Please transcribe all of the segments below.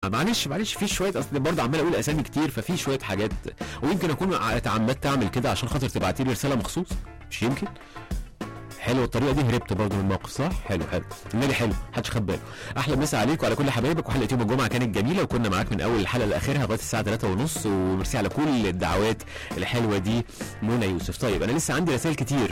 معلش معلش في شويه اصل برضه عمال اقول اسامي كتير ففي شويه حاجات ويمكن اكون اتعمدت اعمل كده عشان خاطر تبعتي لي رساله مخصوص مش يمكن حلو الطريقه دي هربت برضه من الموقف صح حلو حلو النادي حلو محدش خد باله احلى مسا عليك وعلى كل حبايبك وحلقه يوم الجمعه كانت جميله وكنا معاك من اول الحلقه لاخرها لغايه الساعه 3 ونص وميرسي على كل الدعوات الحلوه دي منى يوسف طيب انا لسه عندي رسائل كتير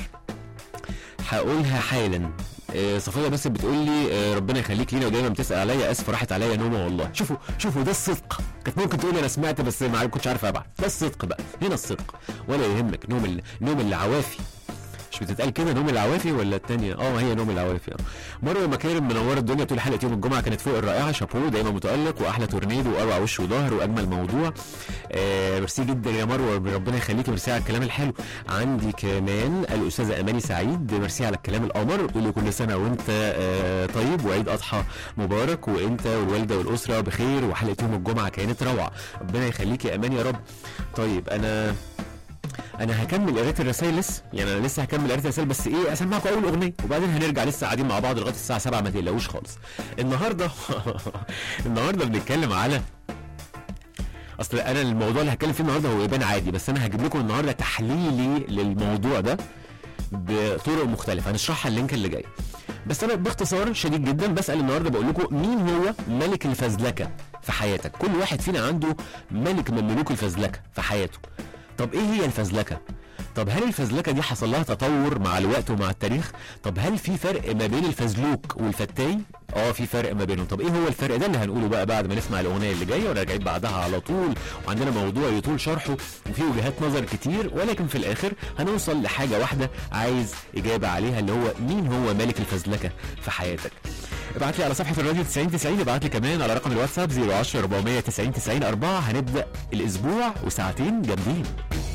هقولها حالا آه، صفيه بس بتقول لي آه، ربنا يخليك لينا ودايما بتسال عليا اسف راحت عليا نومه والله شوفوا شوفوا ده الصدق كانت ممكن تقول انا سمعت بس ما كنتش عارف ابعت ده الصدق بقى هنا الصدق ولا يهمك نوم ال... نوم العوافي مش بتتقال كده نوم العوافي ولا التانية اه هي نوم العوافي اه مروه مكارم منوره الدنيا طول حلقه يوم الجمعه كانت فوق الرائعه شابو دايما متالق واحلى تورنيدو واروع وش وظهر واجمل موضوع آه ميرسي جدا يا مروه ربنا يخليكي ميرسي على الكلام الحلو عندي كمان الاستاذه اماني سعيد ميرسي على الكلام القمر بتقول لي كل سنه وانت آه طيب وعيد اضحى مبارك وانت والوالده والاسره بخير وحلقه يوم الجمعه كانت روعه ربنا يخليكي يا امان يا رب طيب انا انا هكمل قرايه الرسائل لسه يعني انا لسه هكمل قرايه الرسائل بس ايه اسمعكم اول اغنيه وبعدين هنرجع لسه قاعدين مع بعض لغايه الساعه 7 ما تقلقوش خالص النهارده النهارده بنتكلم على اصل انا الموضوع اللي هتكلم فيه النهارده هو يبان عادي بس انا هجيب لكم النهارده تحليلي للموضوع ده بطرق مختلفه هنشرحها اللينك اللي جاي بس انا باختصار شديد جدا بسال النهارده بقول لكم مين هو ملك الفزلكه في حياتك كل واحد فينا عنده ملك من ملوك الفزلكه في حياته طب ايه هي الفزلكه طب هل الفزلكه دي حصل لها تطور مع الوقت ومع التاريخ طب هل في فرق ما بين الفزلوك والفتاي اه في فرق ما بينهم طب ايه هو الفرق ده اللي هنقوله بقى بعد ما نسمع الاغنيه اللي جايه وراجعين بعدها على طول وعندنا موضوع يطول شرحه وفي وجهات نظر كتير ولكن في الاخر هنوصل لحاجه واحده عايز اجابه عليها اللي هو مين هو ملك الفزلكه في حياتك ابعت لي على صفحه الراديو 90 90 ابعت لي كمان على رقم الواتساب 010 490 90 4 هنبدا الاسبوع وساعتين جامدين